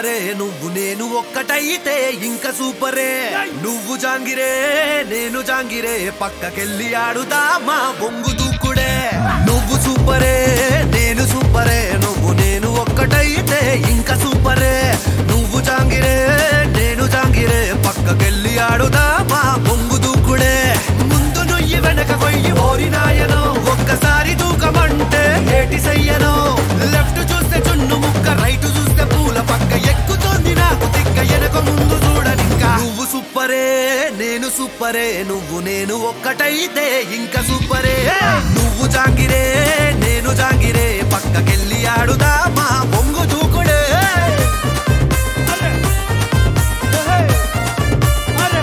సూపరే నువ్వు నేను ఒక్కటైతే ఇంకా సూపరే నువ్వు జాంగిరే నేను జాంగిరే పక్కకెళ్ళి ఆడుదామా బొంగు దూకుడే నువ్వు సూపరే నేను సూపరే నువ్వు నేను ఒక్కటైతే ఇంకా సూపరే నువ్వు జాంగిరే నేను జాంగిరే పక్కకెళ్ళి ఆడుదామా బొంగు దూకుడే ముందు నుయ్యి వెనక కొయ్యి ఓరినాయనో ఒక్కసారి దూకమంటే ఏటి సయ్యనో లెఫ్ట్ చూస్తే చున్ను ముక్క రైట్ చూస్తే పూల పక్క ఎక్కుతోంది నాకు తిక్క వెనక ముందు చూడనింకా నువ్వు సూపరే నేను సూపరే నువ్వు నేను ఒక్కటైతే ఇంకా సూపరే నువ్వు జాంగిరే నేను జాంగిరే పక్కకెళ్ళి ఆడుదామా బొంగు దూకుడే అరే! హే! అరే!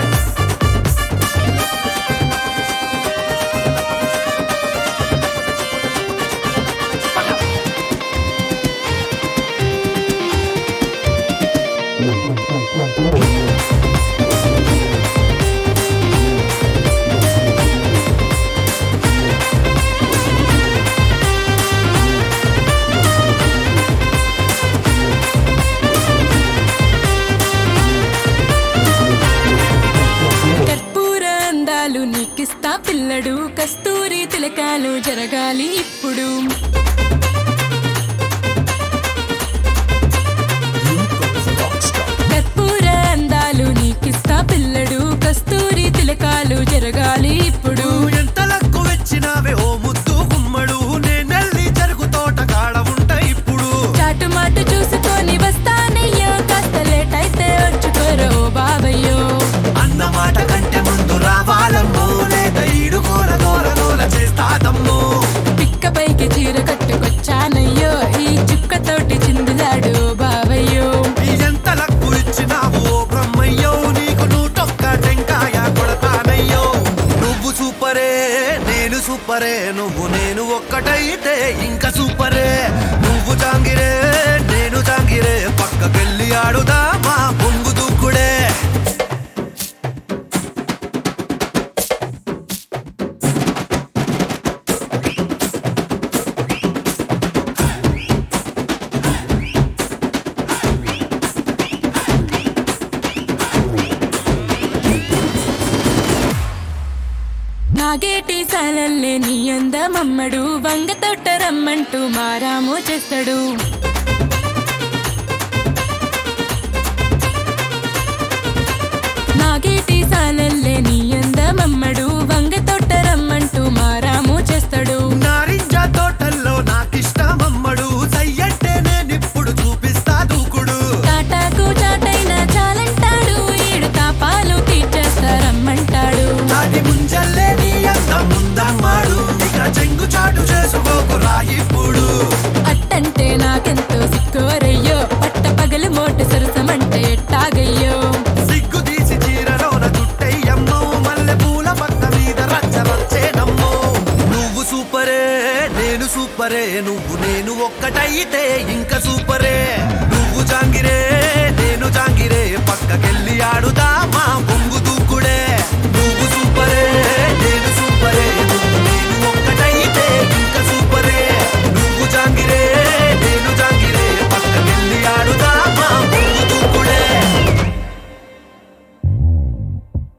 కర్పూర అందాలు నీకిస్తా పిల్లడు కస్తూరి తిలకాలు జరగాలి ఇప్పుడు కర్పూర అందాలు నీకిస్తా పిల్లడు కస్తూరి తిలకాలు జరగాలి ఇప్పుడు నువ్వు ఎంత లక్కు వచ్చినావే ఓ ముద్దు గుమ్మడు నేనెళ్ళి చెరుకు తోట కాడ ఉంటా ఇప్పుడు చాటు మాటు చూసుకొని వస్తానయ్యో కాస్త లేట్ అయితే వచ్చుకోరో బాబయ్యో అన్న మాట కంటే ముందు రావాలమ్మో లేక ఈడు కోర దూర దూర చేస్తాదమ్మో పిక్క పైకి చీర కట్టుకొచ్చానయ్యో ఈ చుక్కతోటి చిందులాడు బాబయ్యో ఈ ఎంత లక్కు ఇచ్చినావు ఓ బ్రహ్మయ్యో నీకు నూటొక్క టెంకాయ కొడతానయ్యో నువ్వు సూపరే నేను సూపరే నువ్వు నేను ఒక్కటైతే ఇంకా సూపరే నువ్వు జాంగిరే నేను జాంగిరే పక్కకెళ్ళి ఆడుదామా పొంగు దూకుడే నాగేటి సాలల్లే నీ అందమమ్మడు వంగ తొట్ట రమ్మంటూ మారాము చేస్తాడు నాగేటి సాలల్లే నీ అందమమ్మడు వంగ తొట్ట రమ్మంటూ మారాము చేస్తాడు నారింజ తోటల్లో నాకిష్టమమ్మడు సయ్యంటే నేనిప్పుడు చూపిస్తా దూకుడు తాటాకు చాటైనా చాలంటాడు ఈడు తాపాలు తీర్చేస్తారమ్మంటాడు నాటి ముంజల్లే నీ అంత ముందమ్మాడు ఇక చెంగు చాటు చేసుకోకు రాయిప్పుడు అట్టంటే నాకెంతో సిక్కోరయ్యో పట్ట పగలు మోటు సరసమంటే ఎట్టాగయ్యో సిగ్గు తీసి చీరలోన చుట్టయ్యమ్మో మల్లె పూల పక్క మీద రచ్చ వచ్చేనమ్మో నువ్వు సూపరే నేను సూపరే నువ్వు నేను ఒక్కటైతే ఇంకా సూపరే నువ్వు జాంగిరే నేను జాంగిరే పక్కకెళ్ళి ఆడుదామా బొంగు